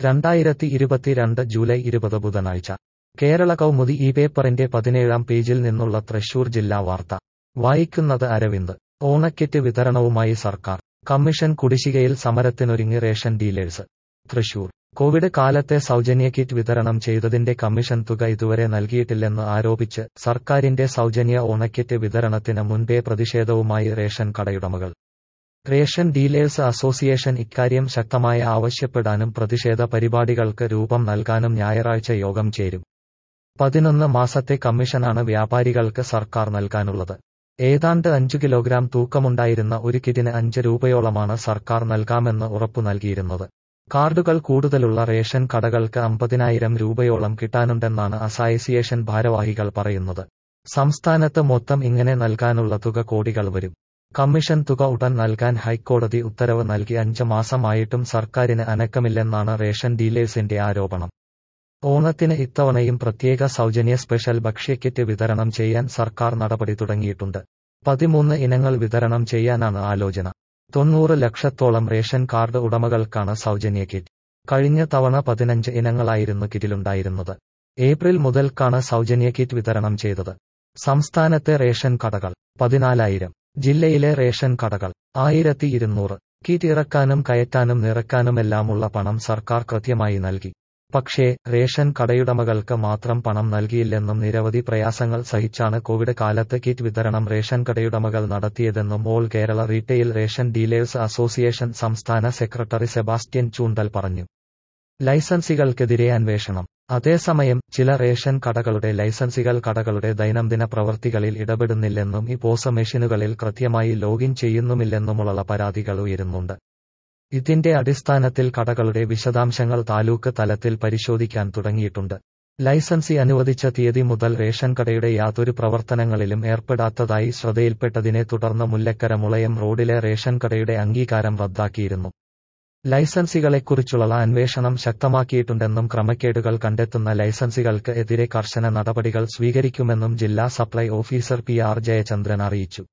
രണ്ടായിരത്തി ഇരുപത്തിരണ്ട് ജൂലൈ ഇരുപത് ബുധനാഴ്ച കേരള കൗമുദി ഈ പേപ്പറിന്റെ പതിനേഴാം പേജിൽ നിന്നുള്ള തൃശൂർ ജില്ലാ വാർത്ത വായിക്കുന്നത് അരവിന്ദ് ഓണക്കിറ്റ് വിതരണവുമായി സർക്കാർ കമ്മീഷൻ കുടിശ്ശികയിൽ സമരത്തിനൊരുങ്ങി റേഷൻ ഡീലേഴ്സ് തൃശൂർ കോവിഡ് കാലത്തെ സൗജന്യ കിറ്റ് വിതരണം ചെയ്തതിന്റെ കമ്മീഷൻ തുക ഇതുവരെ നൽകിയിട്ടില്ലെന്ന് ആരോപിച്ച് സർക്കാരിന്റെ സൗജന്യ ഓണക്കിറ്റ് വിതരണത്തിന് മുൻപേ പ്രതിഷേധവുമായി റേഷൻ കടയുടമകൾ റേഷൻ ഡീലേഴ്സ് അസോസിയേഷൻ ഇക്കാര്യം ശക്തമായി ആവശ്യപ്പെടാനും പ്രതിഷേധ പരിപാടികൾക്ക് രൂപം നൽകാനും ഞായറാഴ്ച യോഗം ചേരും പതിനൊന്ന് മാസത്തെ കമ്മീഷനാണ് വ്യാപാരികൾക്ക് സർക്കാർ നൽകാനുള്ളത് ഏതാണ്ട് അഞ്ചു കിലോഗ്രാം തൂക്കമുണ്ടായിരുന്ന ഒരു കിറ്റിന് അഞ്ച് രൂപയോളമാണ് സർക്കാർ നൽകാമെന്ന് ഉറപ്പു നൽകിയിരുന്നത് കാർഡുകൾ കൂടുതലുള്ള റേഷൻ കടകൾക്ക് അമ്പതിനായിരം രൂപയോളം കിട്ടാനുണ്ടെന്നാണ് അസോസിയേഷൻ ഭാരവാഹികൾ പറയുന്നത് സംസ്ഥാനത്ത് മൊത്തം ഇങ്ങനെ നൽകാനുള്ള തുക കോടികൾ വരും കമ്മീഷൻ തുക ഉടൻ നൽകാൻ ഹൈക്കോടതി ഉത്തരവ് നൽകി അഞ്ച് മാസമായിട്ടും സർക്കാരിന് അനക്കമില്ലെന്നാണ് റേഷൻ ഡീലേഴ്സിന്റെ ആരോപണം ഓണത്തിന് ഇത്തവണയും പ്രത്യേക സൗജന്യ സ്പെഷ്യൽ ഭക്ഷ്യക്കിറ്റ് വിതരണം ചെയ്യാൻ സർക്കാർ നടപടി തുടങ്ങിയിട്ടുണ്ട് പതിമൂന്ന് ഇനങ്ങൾ വിതരണം ചെയ്യാനാണ് ആലോചന തൊണ്ണൂറ് ലക്ഷത്തോളം റേഷൻ കാർഡ് ഉടമകൾക്കാണ് സൗജന്യ കിറ്റ് കഴിഞ്ഞ തവണ പതിനഞ്ച് ഇനങ്ങളായിരുന്നു കിറ്റിലുണ്ടായിരുന്നത് ഏപ്രിൽ മുതൽക്കാണ് സൗജന്യ കിറ്റ് വിതരണം ചെയ്തത് സംസ്ഥാനത്തെ റേഷൻ കടകൾ പതിനാലായിരം ജില്ലയിലെ റേഷൻ കടകൾ ആയിരത്തി ഇരുന്നൂറ് കിറ്റ് ഇറക്കാനും കയറ്റാനും നിറക്കാനുമെല്ലാമുള്ള പണം സർക്കാർ കൃത്യമായി നൽകി പക്ഷേ റേഷൻ കടയുടമകൾക്ക് മാത്രം പണം നൽകിയില്ലെന്നും നിരവധി പ്രയാസങ്ങൾ സഹിച്ചാണ് കോവിഡ് കാലത്ത് കിറ്റ് വിതരണം റേഷൻ കടയുടമകൾ നടത്തിയതെന്നും all Kerala retail ration dealers association സംസ്ഥാന സെക്രട്ടറി സെബാസ്റ്റ്യൻ ചൂണ്ടൽ പറഞ്ഞു ലൈസൻസികൾക്കെതിരെ അന്വേഷണം അതേസമയം ചില റേഷൻ കടകളുടെ ലൈസൻസികൾ കടകളുടെ ദൈനംദിന പ്രവൃത്തികളിൽ ഇടപെടുന്നില്ലെന്നും ഈ പോസ് മെഷീനുകളിൽ കൃത്യമായി ലോഗിൻ ചെയ്യുന്നുമില്ലെന്നുമുള്ള പരാതികൾ ഉയരുന്നുണ്ട് ഇതിന്റെ അടിസ്ഥാനത്തിൽ കടകളുടെ വിശദാംശങ്ങൾ താലൂക്ക് തലത്തിൽ പരിശോധിക്കാൻ തുടങ്ങിയിട്ടുണ്ട് ലൈസൻസി അനുവദിച്ച തീയതി മുതൽ റേഷൻ കടയുടെ യാതൊരു പ്രവർത്തനങ്ങളിലും ഏർപ്പെടാത്തതായി ശ്രദ്ധയിൽപ്പെട്ടതിനെ തുടർന്ന് മുല്ലക്കര മുളയം റോഡിലെ റേഷൻ കടയുടെ അംഗീകാരം റദ്ദാക്കിയിരുന്നു ലൈസൻസികളെക്കുറിച്ചുള്ള അന്വേഷണം ശക്തമാക്കിയിട്ടുണ്ടെന്നും ക്രമക്കേടുകൾ കണ്ടെത്തുന്ന ലൈസൻസികൾക്ക് എതിരെ കർശന നടപടികൾ സ്വീകരിക്കുമെന്നും ജില്ലാ supply officer P R Jayachandran അറിയിച്ചു